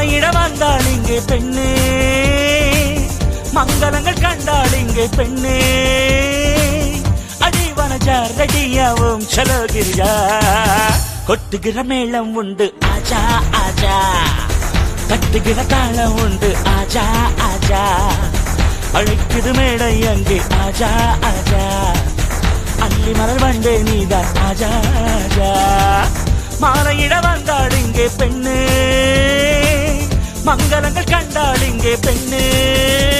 மாலையிட வந்தாள் இங்கே பெண்ணே மங்களங்கள் கண்டாள் இங்கே பெண்ணே அடிவனஜா ரெடியாவும் சலோகிரியா கொட்டுகிற மேளம் உண்டு ஆஜா ஆஜா கட்டுகிற தாளம் உண்டு ஆஜா ஆஜா அழைக்குது மேடை அங்கே ஆஜா ஆஜா அள்ளி மலர் வண்டே நீதான் ஆஜா ஆஜா மாலையிட வந்தாள் இங்கே பெண்ணு மங்களங்கள் கண்டாள் இங்கே பெண்ணு